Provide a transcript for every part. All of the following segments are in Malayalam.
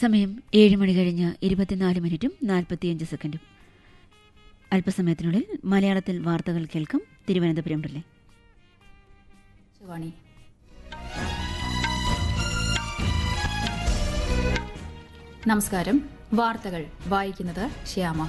സമയം ഏഴ് മണി കഴിഞ്ഞ് ഇരുപത്തിനാല് മിനിറ്റും നാൽപ്പത്തിയഞ്ച് സെക്കൻഡും അല്പസമയത്തിനുള്ളിൽ മലയാളത്തിൽ വാർത്തകൾ കേൾക്കാം തിരുവനന്തപുരം റിലേ ശിവാണി നമസ്കാരം വാർത്തകൾ വായിക്കുന്നത് ശ്യാമ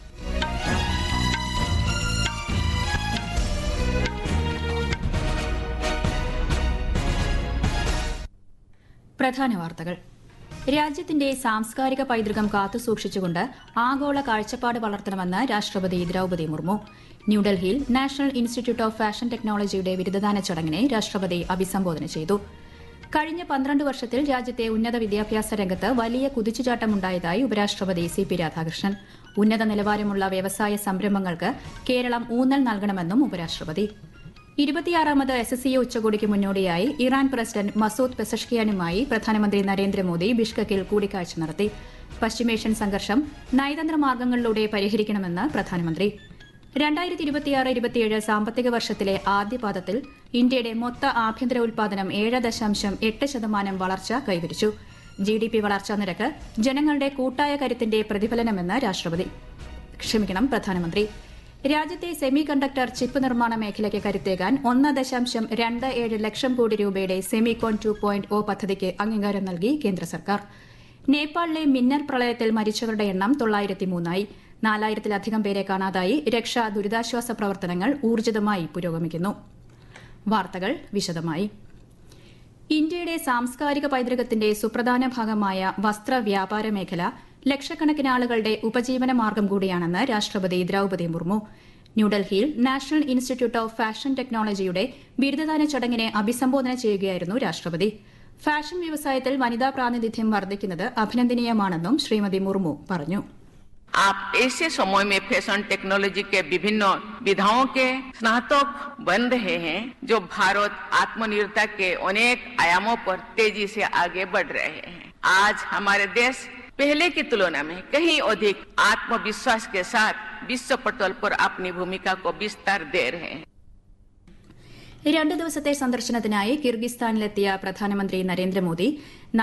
പ്രധാന വാർത്തകൾ രാജ്യത്തിന്റെ സാംസ്കാരിക പൈതൃകം കാത്തുസൂക്ഷിച്ചുകൊണ്ട് ആഗോള കാഴ്ചപ്പാട് വളർത്തണമെന്ന് രാഷ്ട്രപതി ദ്രൌപദി മുർമു ന്യൂഡൽഹിയിൽ നാഷണൽ ഇൻസ്റ്റിറ്റ്യൂട്ട് ഓഫ് ഫാഷൻ ടെക്നോളജിയുടെ ബിരുദദാന ചടങ്ങിനെ രാഷ്ട്രപതി അഭിസംബോധന ചെയ്തു കഴിഞ്ഞ പന്ത്രണ്ട് വർഷത്തിൽ രാജ്യത്തെ ഉന്നത വിദ്യാഭ്യാസ രംഗത്ത് വലിയ കുതിച്ചുചാട്ടമുണ്ടായതായി ഉപരാഷ്ട്രപതി സി പി രാധാകൃഷ്ണൻ ഉന്നത നിലവാരമുള്ള വ്യവസായ സംരംഭങ്ങൾക്ക് കേരളം ഊന്നൽ നൽകണമെന്നും ഉപരാഷ്ട്രപതി ഇരുപത്തിയാറാമത് എസ് എസ് സി ഉച്ചകോടിക്ക് മുന്നോടിയായി ഇറാൻ പ്രസിഡന്റ് മസൂദ് പെസഷ്കിയാനുമായി പ്രധാനമന്ത്രി നരേന്ദ്രമോദി ബിഷ്കക്കിൽ കൂടിക്കാഴ്ച നടത്തി പശ്ചിമേഷ്യൻ സംഘർഷം നയതന്ത്ര മാർഗങ്ങളിലൂടെ പരിഹരിക്കണമെന്ന് പ്രധാനമന്ത്രി രണ്ടായിരത്തി ഇരുപത്തിയാറ് ഇരുപത്തിയേഴ് സാമ്പത്തിക വർഷത്തിലെ ആദ്യപാദത്തിൽ ഇന്ത്യയുടെ മൊത്ത ആഭ്യന്തര ഉൽപാദനം ഏഴ് ദശാംശം എട്ട് ശതമാനം വളർച്ച കൈവരിച്ചു ജി ഡി പി വളർച്ചാ നിരക്ക് ജനങ്ങളുടെ കൂട്ടായ കരുത്തിന്റെ പ്രതിഫലനമെന്ന് രാഷ്ട്രപതി ക്ഷമിക്കണം പ്രധാനമന്ത്രി രാജ്യത്തെ സെമി കണ്ടക്ടർ ചിപ്പ് നിർമ്മാണ മേഖലയ്ക്ക് കരുത്തേകാൻ ഒന്ന് ദശാംശം രണ്ട് ഏഴ് ലക്ഷം കോടി രൂപയുടെ സെമികോൺ ടു പോയിന്റ് ഒ പദ്ധതിക്ക് അംഗീകാരം നൽകി കേന്ദ്ര സർക്കാർ നേപ്പാളിലെ മിന്നൽ പ്രളയത്തിൽ മരിച്ചവരുടെ എണ്ണം തൊള്ളായിരത്തി മൂന്നായി നാലായിരത്തിലധികം പേരെ കാണാതായി രക്ഷാ ദുരിതാശ്വാസ പ്രവർത്തനങ്ങൾ ഊർജിതമായി പുരോഗമിക്കുന്നു വാർത്തകൾ വിശദമായി ഇന്ത്യയുടെ സാംസ്കാരിക പൈതൃകത്തിന്റെ സുപ്രധാന ഭാഗമായ വസ്ത്ര വ്യാപാര മേഖല ലക്ഷക്കണക്കിന് ആളുകളുടെ ഉപജീവന മാർഗം കൂടിയാണെന്ന് രാഷ്ട്രപതി ദ്രൌപദി മുർമു ന്യൂഡൽഹിയിൽ നാഷണൽ ഇൻസ്റ്റിറ്റ്യൂട്ട് ഓഫ് ഫാഷൻ ടെക്നോളജിയുടെ ബിരുദദാന ചടങ്ങിനെ അഭിസംബോധന ചെയ്യുകയായിരുന്നു രാഷ്ട്രപതി ഫാഷൻ വ്യവസായത്തിൽ വനിതാ പ്രാതിനിധ്യം വർദ്ധിക്കുന്നത് അഭിനന്ദനീയമാണെന്നും ശ്രീമതി മുർമു പറഞ്ഞു आप ऐसे समय में फैशन टेक्नोलॉजी के विभिन्न विधाओं के स्नातक बन रहे हैं जो भारत आत्मनिर्भरता के अनेक आयामों पर तेजी से आगे बढ़ रहे हैं आज हमारे देश पहले की तुलना में कहीं अधिक आत्मविश्वास के साथ विश्व पटल पर अपनी भूमिका को विस्तार दे रहे हैं രണ്ട് ദിവസത്തെ സന്ദർശനത്തിനായി കിർഗിസ്ഥാനിലെത്തിയ പ്രധാനമന്ത്രി നരേന്ദ്രമോദി